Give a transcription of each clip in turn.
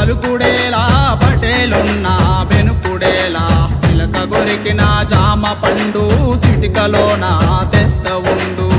పలుకుడేలా పటేలున్నా బెనుకుడేలా సిలక గొరికిన జామ పండు సిటికలోన తెస్త ఉండు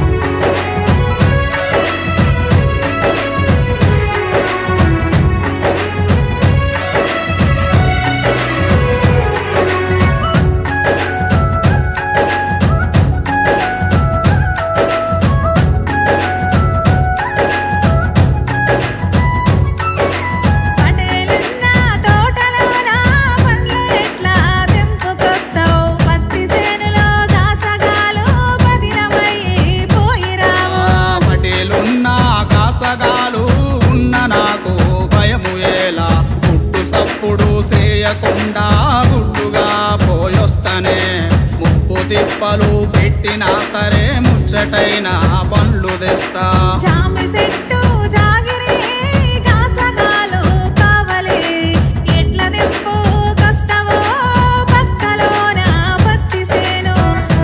పటేలున్న తోటలోన పండ్లు ఎట్లా తెంపుకొస్తావు పత్తి చేనులో దాసగాలు బదిలమయ్యి పోయిరావు పటేలున్న కాసగాలు ఉన్న నాకు భయము ఎలా గుట్టు సప్పుడు చేయకుండా గుట్టుగా పోయొస్తనే ముప్పు తిప్పలు పెట్టినా సరే ముచ్చటైన పండ్లు తెస్తా జామి చెట్టు జాగిరి కాసగాలు కావలి ఎట్ల తెంపుకొస్తావో పక్కలోన పత్తి చేను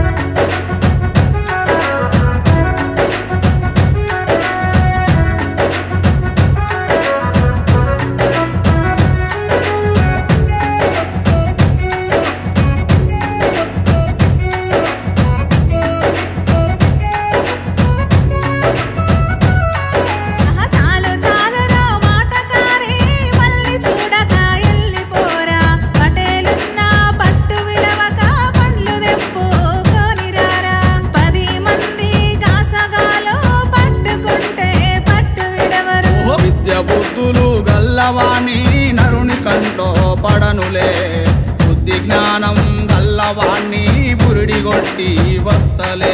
ఆహా చాలు చాలురా మాటకారి మళ్ళీ చూడక ఎల్లిపోరా పటేలున్న పట్టు విడవక పండ్లు తెంపుకొనిరారా పది మంది కాసగాలు పట్టుకుంటే పట్టు విడవరు ఓ విద్య బుద్ధులు గల్లవాణి నరుని కంట్లో పడనులే బుద్ధి జ్ఞానం గల్లవాణ్ణి బురిడి కొట్టి వస్తలే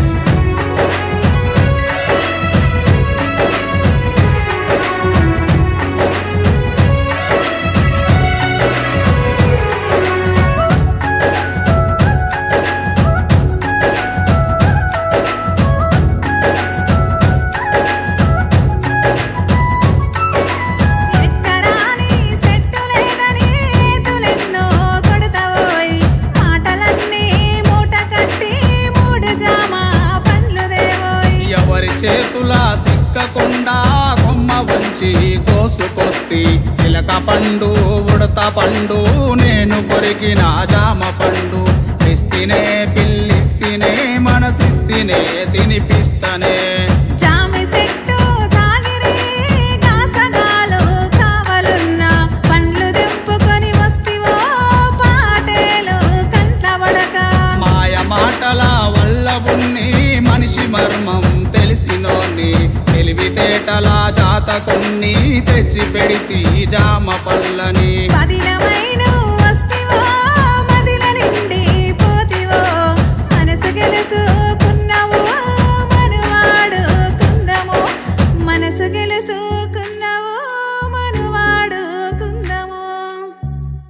ఎక్కరాని సెట్టు లేదని ఏతులెన్నో కొడతావోయ్ మాటలన్నీ మూట కట్టి మూడు జామ పండ్లు దేవోయ్ ఎవరి చేతుల సిక్కకుండా కొమ్మ వంచి కోసుకొస్తి సిలక పండు ఉడత పండు నేను కొరికిన జామ పండు ఇస్తినే పిల్లిస్తినే మనసిస్తినే తినిపిస్తనే జామి సెట్టు జాగిరి కాసగాలు కావలున్న పండ్లు తెంపుకొని వస్తివో పాటేలు కంట్ల పడక మాయ మాటల వల్ల ఉన్ని మనిషి మర్మం తెలిసినోని తెలివితేటల జాతకున్ని తెచ్చి పెడితి జామ పళ్ళని పదిల